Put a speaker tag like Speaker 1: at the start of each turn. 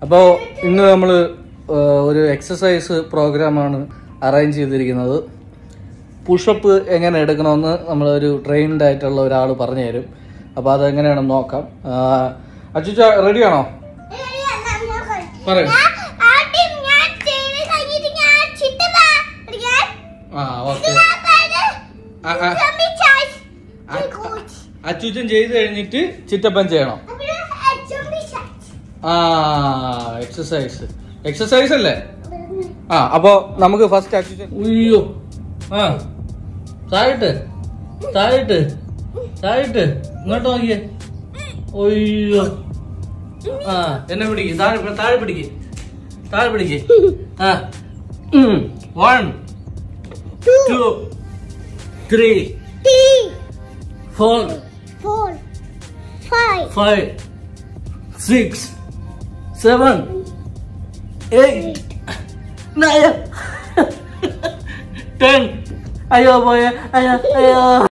Speaker 1: അപ്പോൾ ഇന്ന് നമ്മൾ ഒരു എക്സസൈസ് പ്രോഗ്രാമാണ് അറേഞ്ച് ചെയ്തിരിക്കുന്നത് പുഷപ്പ് എങ്ങനെ എടുക്കണമെന്ന് നമ്മളൊരു ട്രെയിൻഡ് ആയിട്ടുള്ള ഒരാൾ പറഞ്ഞു തരും അപ്പോൾ അതെങ്ങനെയാണെന്ന് നോക്കാം അച്ചുച്ച റെഡിയാണോ പറയൂ
Speaker 2: ആദ്യം ഞാൻ ചെയ്ത് കഴിഞ്ഞിട്ട് ഞാൻ ചിട്ട പഠിക്കാൻ
Speaker 1: ആ ഓക്കെ അച്ചുച്ചൻ ചെയ്ത് കഴിഞ്ഞിട്ട് ചിറ്റപ്പൻ ചെയ്യണം ആ എക്സസൈസ് എക്സസൈസ് അല്ലേ ആ അപ്പോ നമുക്ക് ഫസ്റ്റ് അച്ചുച്ചൻ ഉയ്യോ ആ താഴിട്ട് താഴിട്ട് താഴിട്ട് ഇങ്ങോട്ട് നോക്കിയേ ഒയ്യോ ആ എന്നെ പിടിക്ക് താഴെ പി- താഴെ പിടിക്ക് താഴെ പിടിക്ക് ആ one two three four five six seven eight nine ten അയ്യോ പോയ അയ്യോ അയ്യോ